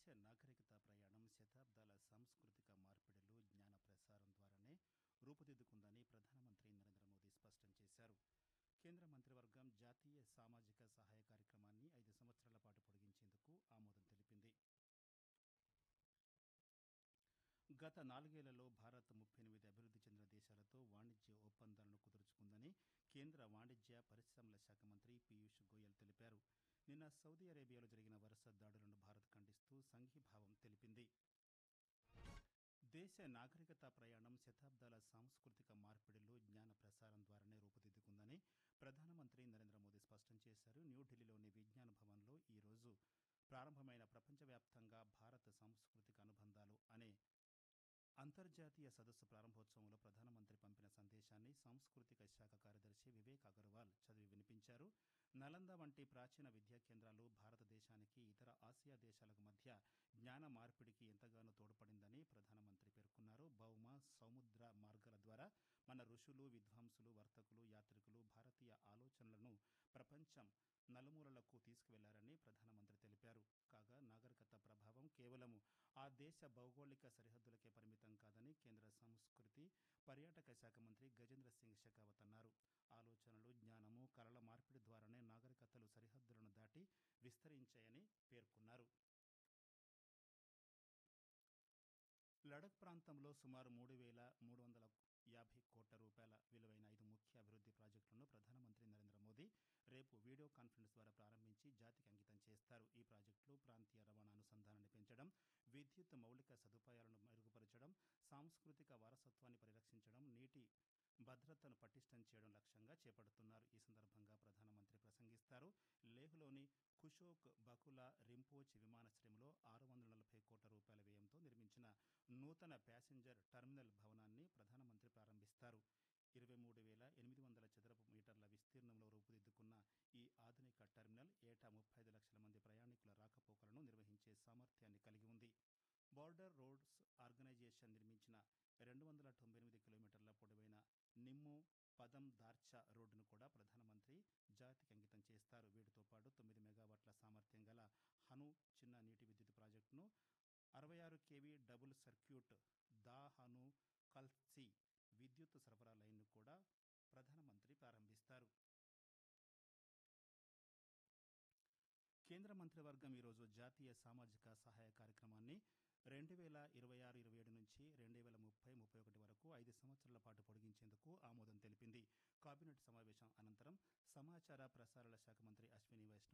దేశ నాగరికత ప్రయాణం శతాబ్దాల సాంస్కృతిక మార్పిడులు జ్ఞాన ప్రసారం ద్వారానే రూపుదిద్దుకుందని ప్రధానమంత్రి నరేంద్ర మోదీ స్పష్టం చేశారు కేంద్ర మంత్రివర్గం జాతీయ సామాజిక సహాయ కార్యక్రమాన్ని ఐదు సంవత్సరాల పాటు పొడిగించేందుకు ఆమోదం తెలిపింది గత నాలుగేళ్లలో భారత్ ముప్పై ఎనిమిది అభివృద్ధి చెందిన దేశాలతో వాణిజ్య ఒప్పందాలను కుదుర్చుకుందని కేంద్ర వాణిజ్య పరిశ్రమల శాఖ మంత్రి పీయూష్ గోయల్ తెలిపారు నిన్న సౌదీ అరేబియాలో జరిగిన వరుస దాడులను భారత్ ఖండిస్తూ సంఘీభావం తెలిపింది దేశ నాగరికత ప్రయాణం శతాబ్దాల సాంస్కృతిక మార్పిడులు జ్ఞాన ప్రసారం ద్వారానే రూపుదిద్దుకుందని ప్రధానమంత్రి నరేంద్ర మోదీ స్పష్టం చేశారు న్యూఢిల్లీలోని విజ్ఞాన భవన్లో ఈరోజు ప్రారంభమైన ప్రపంచవ్యాప్తంగా భారత సాంస్కృతిక అనుబంధాలు అనే అంతర్జాతీయ సదస్సు ప్రారంభోత్సవంలో ప్రధానమంత్రి పంపిన సందేశాన్ని సాంస్కృతిక శాఖ కార్యదర్శి వివేక్ అగర్వాల్ చదివి వినిపించారు నలంద వంటి ప్రాచీన విద్యా కేంద్రాలు భారతదేశానికి ఇతర ఆసియా దేశాలకు మధ్య జ్ఞాన మార్పిడికి ఎంతగానో తోడ్పడిందని ప్రధానమంత్రి పేర్కొన్నారు భౌమ సముద్ర మార్గాల ద్వారా మన ఋషులు విద్వాంసులు వర్తకులు యాత్రికులు భారతీయ ఆలోచనలను ప్రపంచం నలుమూలలకు తీసుకువెళ్లారని ప్రధానమంత్రి తెలిపారు కాగా నాగరికత ప్రభావం కేవలం ఆ దేశ భౌగోళిక సరిహద్దులకే పరిమితం కాదని కేంద్ర సంస్కృతి పర్యాటక శాఖ మంత్రి గజేంద్ర సింగ్ షెకావత్ అన్నారు ఆలోచనలు జ్ఞానము కళల మార్పిడి ద్వారానే నాగరికతలు సరిహద్దులను దాటి విస్తరించాయని పేర్కొన్నారు లడక్ ప్రాంతంలో సుమారు మూడు వేల మూడు వందల యాభై కోట్ల రూపాయల విలువైన ఐదు ముఖ్య అభివృద్ధి ప్రాజెక్టులను ప్రధానమంత్రి నరేంద్ర మోదీ రేపు వీడియో కాన్ఫరెన్స్ ద్వారా ప్రారంభించి జాతికి అంకితం చేస్తారు ఈ ప్రాజెక్టులు ప్రాంతీయ రవాణా అనుసంధానాన్ని పెంచడం విద్యుత్ మౌలిక సదుపాయాలను మెరుగుపరచడం సాంస్కృతిక వారసత్వాన్ని పరిరక్షించడం నీటి భద్రతను పటిష్టం చేయడం లక్ష్యంగా చేపడుతున్నారు ఈ సందర్భంగా ప్రధానమంత్రి ప్రసంగిస్తారు లేహ్లోని కుషోక్ బకులా రింపోచ్ విమానాశ్రయంలో ఆరు వందల నలభై కోట్ల రూపాయల వ్యయంతో నిర్మించిన నూతన ప్యాసింజర్ టెర్మినల్ భవనాన్ని ప్రధానమంత్రి ప్రారంభిస్తారు ఇరవై మూడు వేల ఎనిమిది వందల చదరపు మీటర్ల విస్తీర్ణంలో రూపుదిద్దుకున్న ఈ ఆధునిక టెర్మినల్ ఏటా ముప్పై ఐదు లక్షల మంది ప్రయాణికుల రాకపోకలను నిర్వహించే సామర్థ్యాన్ని కలిగి ఉంది బార్డర్ రోడ్స్ ఆర్గనైజేషన్ నిర్మించిన రెండు వందల తొంభై ఎనిమిది కిలోమీటర్ల పొడవైన నిమ్ము పదం దార్చా రోడ్డును కూడా ప్రధానమంత్రి జాతికి అంకితం చేస్తారు వీటితో పాటు తొమ్మిది మెగావాట్ల సామర్థ్యం గల హను చిన్న నీటి విద్యుత్ ప్రాజెక్టును అరవై ఆరు కేవీ డబుల్ సర్క్యూట్ దా హను కల్సి విద్యుత్ సరఫరా లైన్ను కూడా ప్రధానమంత్రి ప్రారంభిస్తారు కేంద్ర మంత్రివర్గం ఈరోజు జాతీయ సామాజిక సహాయ కార్యక్రమాన్ని రెండు వేల ఇరవై ఆరు ఇరవై ఏడు నుంచి రెండు వేల ముప్పై ముప్పై ఒకటి వరకు ఐదు సంవత్సరాల పాటు పొడిగించేందుకు ఆమోదం తెలిపింది కేబినెట్ సమావేశం అనంతరం సమాచార ప్రసారాల శాఖ మంత్రి అశ్విని వైష్ణవ్